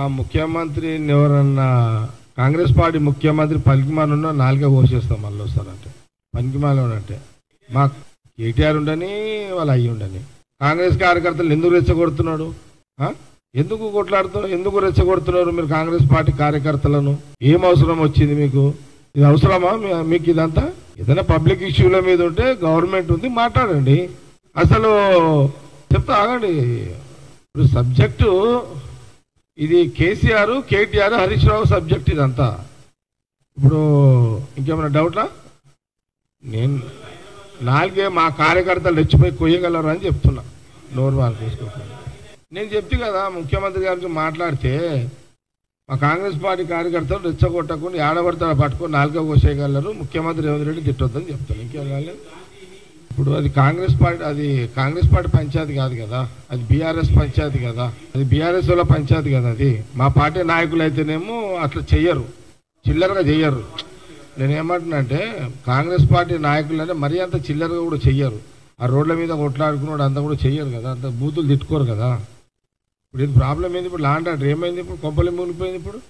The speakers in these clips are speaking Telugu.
ముఖ్యమంత్రిని ఎవరన్నా కాంగ్రెస్ పార్టీ ముఖ్యమంత్రి పనికిమానున్నా నాలుగే కోసేస్తాం మళ్ళీ వస్తారంటే పనికిమాల అంటే మా కేటీఆర్ ఉండని వాళ్ళు అయ్యి ఉండని కాంగ్రెస్ కార్యకర్తలు ఎందుకు రెచ్చగొడుతున్నాడు ఆ? ఎందుకు కొట్లాడుతున్నారు ఎందుకు రెచ్చగొడుతున్నారు మీరు కాంగ్రెస్ పార్టీ కార్యకర్తలను ఏం అవసరం వచ్చింది మీకు ఇది అవసరమా మీ- మీకు ఇదంతా ఏదైనా పబ్లిక్ ఇష్యూల మీద ఉంటే గవర్నమెంట్ ఉంది మాట్లాడండి అసలు చెప్తా ఆగండి ఇప్పుడు సబ్జెక్టు ఇది కేసీఆర్ కేటీఆర్ హరీష్ రావు సబ్జెక్ట్ ఇదంతా ఇప్పుడు ఇంకేమైనా డౌట్లా నేను నాలుగే మా కార్యకర్తలు రెచ్చిపోయి కొయ్యగలరు అని చెప్తున్నా నోరు వాళ్ళు తీసుకోకుండా నేను చెప్తే కదా ముఖ్యమంత్రి గారికి మాట్లాడితే మా కాంగ్రెస్ పార్టీ కార్యకర్తలు రెచ్చగొట్టకుండా ఏడబడతాడు పట్టుకొని నాలుగో కోసేయగలరు ముఖ్యమంత్రి రేవంత్ రెడ్డి తిట్టొద్దని చెప్తాను ఇంకేం కాలేదు ఇప్పుడు అది కాంగ్రెస్ పార్టీ అది కాంగ్రెస్ పార్టీ పంచాయతీ కాదు కదా అది బీఆర్ఎస్ పంచాయతీ కదా అది బీఆర్ఎస్ వాళ్ళ పంచాయతీ కదా అది మా పార్టీ నాయకులు అయితేనేమో అట్లా చెయ్యరు చిల్లరగా చెయ్యరు నేను ఏమంటున్నానంటే కాంగ్రెస్ పార్టీ నాయకులు అంటే మరీ అంత చిల్లరగా కూడా చెయ్యరు ఆ రోడ్ల మీద కొట్లాడుకున్నాడు అంతా కూడా చెయ్యరు కదా అంత బూతులు తిట్టుకోరు కదా ఇప్పుడు ఇది ప్రాబ్లం ఏంది ఇప్పుడు లాండ్ ఆర్డర్ ఏమైంది ఇప్పుడు కొంపలి మునిగిపోయింది ఇప్పుడు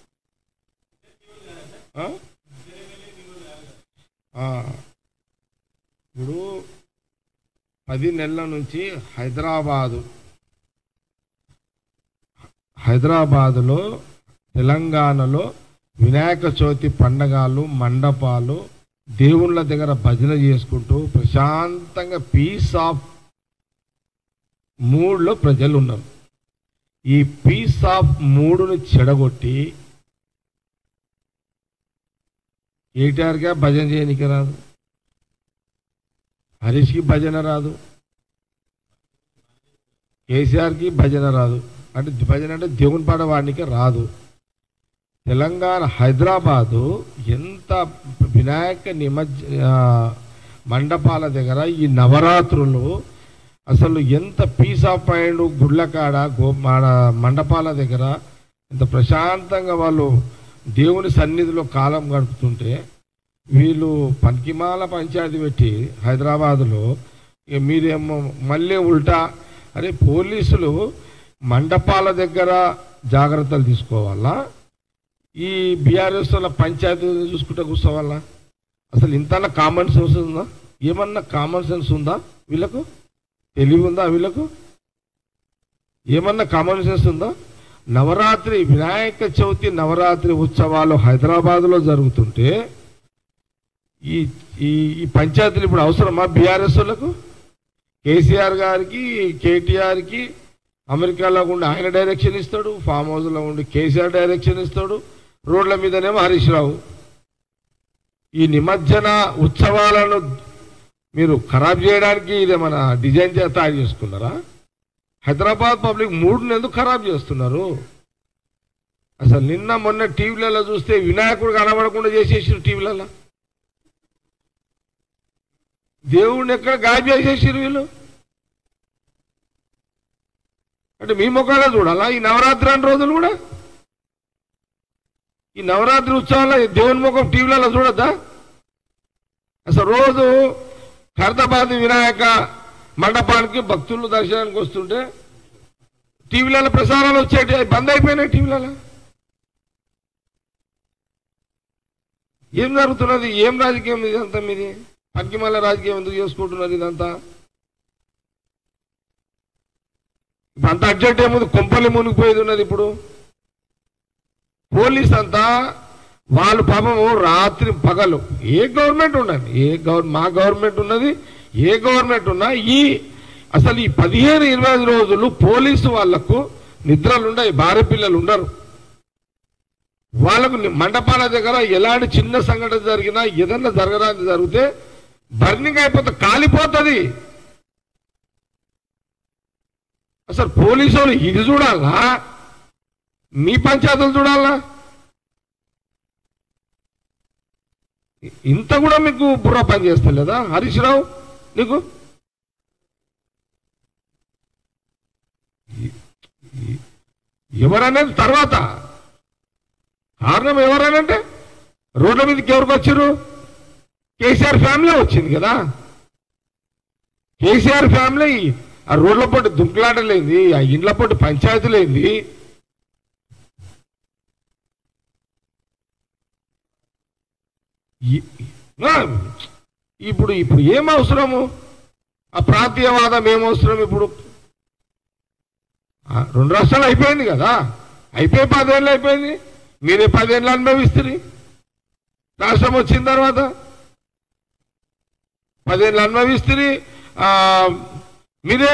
ఆ? ఆ. ఇప్పుడు పది నెలల నుంచి హైదరాబాదు హైదరాబాదులో తెలంగాణలో వినాయక చవితి పండగలు మండపాలు దేవుళ్ళ దగ్గర భజన చేసుకుంటూ ప్రశాంతంగా పీస్ ఆఫ్ మూడ్లో ప్రజలు ఉన్నారు ఈ పీస్ ఆఫ్ మూడుని చెడగొట్టి కేటీఆర్గా భజన చేయనికి రాదు హరీష్కి భజన రాదు కేసీఆర్కి భజన రాదు అంటే భజన అంటే దేవుని పాట వాడికి రాదు తెలంగాణ హైదరాబాదు ఎంత వినాయక నిమజ్జ ఆ, మండపాల దగ్గర ఈ నవరాత్రులు అసలు ఎంత పీస్ ఆఫ్ మైండ్ గుడ్ల కాడ గో మాడ మండపాల దగ్గర ఎంత ప్రశాంతంగా వాళ్ళు దేవుని సన్నిధిలో కాలం గడుపుతుంటే వీళ్ళు పనికిమాల పంచాయతీ పెట్టి హైదరాబాదులో ఇక మీరేమో మళ్ళీ ఉల్టా అరే పోలీసులు మండపాల దగ్గర జాగ్రత్తలు తీసుకోవాలా ఈ బీఆర్ఎస్ వాళ్ళ పంచాయతీ చూసుకుంటే కూర్చోవాలా అసలు ఇంత కామన్ సెన్స్ ఉందా ఏమన్నా కామన్ సెన్స్ ఉందా వీళ్ళకు తెలివి ఉందా వీళ్ళకు ఏమన్నా కామన్ సెన్స్ ఉందా నవరాత్రి వినాయక చవితి నవరాత్రి ఉత్సవాలు హైదరాబాద్లో జరుగుతుంటే ఈ ఈ ఈ పంచాయతీలు ఇప్పుడు అవసరమా బీఆర్ఎస్ వాళ్ళకు కేసీఆర్ గారికి కేటీఆర్కి అమెరికాలో ఉండి ఆయన డైరెక్షన్ ఇస్తాడు ఫామ్ హౌస్లో ఉండి కేసీఆర్ డైరెక్షన్ ఇస్తాడు రోడ్ల మీదనేమో హరీష్ రావు ఈ నిమజ్జన ఉత్సవాలను మీరు ఖరాబ్ చేయడానికి ఇదేమైనా డిజైన్ చేసి తయారు చేసుకున్నారా హైదరాబాద్ పబ్లిక్ మూడుని ఎందుకు ఖరాబ్ చేస్తున్నారు అసలు నిన్న మొన్న టీవీలలో చూస్తే వినాయకుడు కనబడకుండా చేసేసారు టీవీలలో దేవుడిని ఎక్కడ గాయం చేసేసారు వీళ్ళు అంటే మీ ముఖాలే చూడాలా ఈ నవరాత్రి అన్ని రోజులు కూడా ఈ నవరాత్రి ఉత్సవాల్లో ఈ దేవుని ముఖం టీవీలలో చూడద్దా అసలు రోజు ఖైరతాబాద్ వినాయక మండపానికి భక్తులు దర్శనానికి వస్తుంటే టీవీలలో ప్రసారాలు వచ్చేటి అవి బంద్ అయిపోయినాయి టీవీలలో ఏం జరుగుతున్నది ఏం రాజకీయం ఇదంతా మీది పక్కిమల్ల రాజకీయం ఎందుకు చేసుకుంటున్నారు ఇదంతా ఇప్పుడు అంత అర్జెంట్ ఏముంది కొంపల్లి మునిగిపోయేది ఉన్నది ఇప్పుడు పోలీస్ అంతా వాళ్ళు పాపము రాత్రి పగలు ఏ గవర్నమెంట్ ఉండండి ఏ గవర్ మా గవర్నమెంట్ ఉన్నది ఏ గవర్నమెంట్ ఉన్నా ఈ అసలు ఈ పదిహేను ఇరవై ఐదు రోజులు పోలీసు వాళ్లకు నిద్రలు ఉండవు భార్య పిల్లలు ఉండరు వాళ్ళకు ని- మండపాల దగ్గర ఎలాంటి చిన్న సంఘటన జరిగినా ఏదన్నా జరగడానికి జరిగితే బర్నింగ్ అయిపోతే కాలిపోతుంది అసలు పోలీసు వాళ్ళు ఇది చూడాలా మీ పంచాయతీలు చూడాలా ఇ- ఇంత కూడా మీకు బుర్ర పని చేస్తలేదా హరీష్ రావు నీకు ఈ- ఈ- ఎవరనేది తర్వాత కారణం ఎవరనంటే రోడ్ల మీదకి ఎవరికి వచ్చారు కేసీఆర్ ఫ్యామిలీ వచ్చింది కదా కేసీఆర్ ఫ్యామిలీ ఆ రోడ్ల పొట్టి దుంకులాటలేంది ఆ ఇండ్ల పొట్టి పంచాయతీలేంది ఈ- ఆ, ఇప్పుడు ఇప్పుడు ఏం అవసరము ఆ ప్రాంతీయవాదం ఏం అవసరం ఇప్పుడు ఆ, రెండు రాష్ట్రాలు అయిపోయింది కదా అయిపోయి పదేళ్ళు అయిపోయింది మీరే పదేళ్ళు అనుభవిస్తుంది రాష్ట్రం వచ్చిన తర్వాత పదేళ్ళు అనుభవిస్తుంది మీరే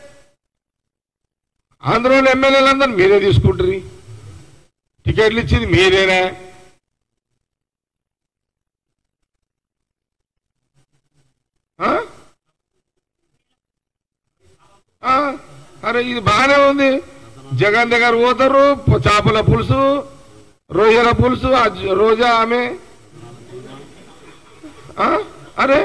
ఆంధ్రలో ఎమ్మెల్యేలందరూ మీరే తీసుకుంటారు టికెట్లు ఇచ్చింది మీరేనా ఆ? ఆ, అరే ఇది బాగానే ఉంది జగన్ దగ్గర పోతారు పొ- చేపల పులుసు రొయ్యల పులుసు ఆ జ- రోజా ఆమె ఆ? అరే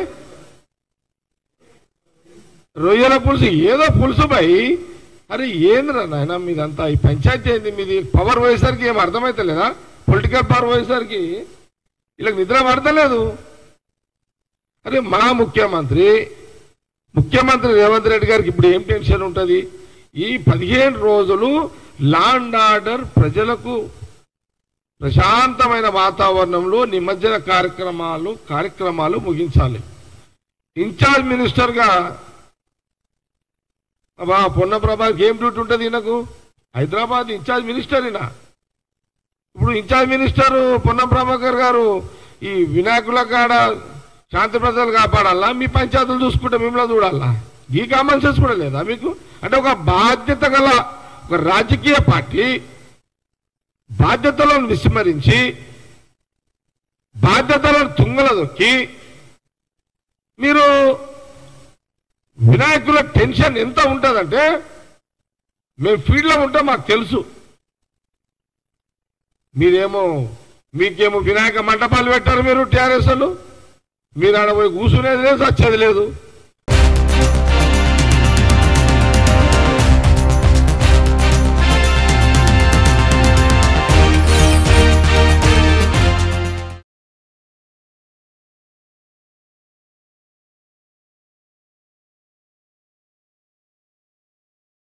రొయ్యల పులుసు ఏదో పులుసు పై అరే ఏందిరా నాయన మీదంతా ఈ పంచాయతీ ఏంది మీది పవర్ పోయేసరికి ఏం అర్థమైతలేదా పొలిటికల్ పవర్ పోయేసరికి వీళ్ళకి నిద్ర పడతలేదు అరే మా ముఖ్యమంత్రి ముఖ్యమంత్రి రేవంత్ రెడ్డి గారికి ఇప్పుడు ఏం టెన్షన్ ఉంటుంది ఈ పదిహేను రోజులు లాండ్ ఆర్డర్ ప్రజలకు ప్రశాంతమైన వాతావరణంలో నిమజ్జన కార్యక్రమాలు కార్యక్రమాలు ముగించాలి ఇన్ఛార్జ్ మినిస్టర్గా అబ్బా పొన్న ప్రభాకి ఏం డ్యూటీ ఉంటుంది ఈయనకు హైదరాబాద్ ఇన్ఛార్జ్ మినిస్టర్ ఈయన ఇప్పుడు ఇన్ఛార్జ్ మినిస్టర్ పొన్నం ప్రభాకర్ గారు ఈ వినాయకుల కాడ శాంతి ప్రజలు కాపాడాలా మీ పంచాయతీలు చూసుకుంటే మిమ్మల్ని చూడాలా ఈ కామన్ సెన్స్ కూడా లేదా మీకు అంటే ఒక బాధ్యత గల ఒక రాజకీయ పార్టీ బాధ్యతలను విస్మరించి బాధ్యతలను తుంగల దొక్కి మీరు వినాయకుల టెన్షన్ ఎంత ఉంటుందంటే మేము ఫీల్డ్లో ఉంటే మాకు తెలుసు మీరేమో మీకేమో వినాయక మంటపాలు పెట్టారు మీరు టీఆర్ఎస్ వాళ్ళు మీరు ఆడ పోయి కూర్చునేది లేదు వచ్చేది లేదు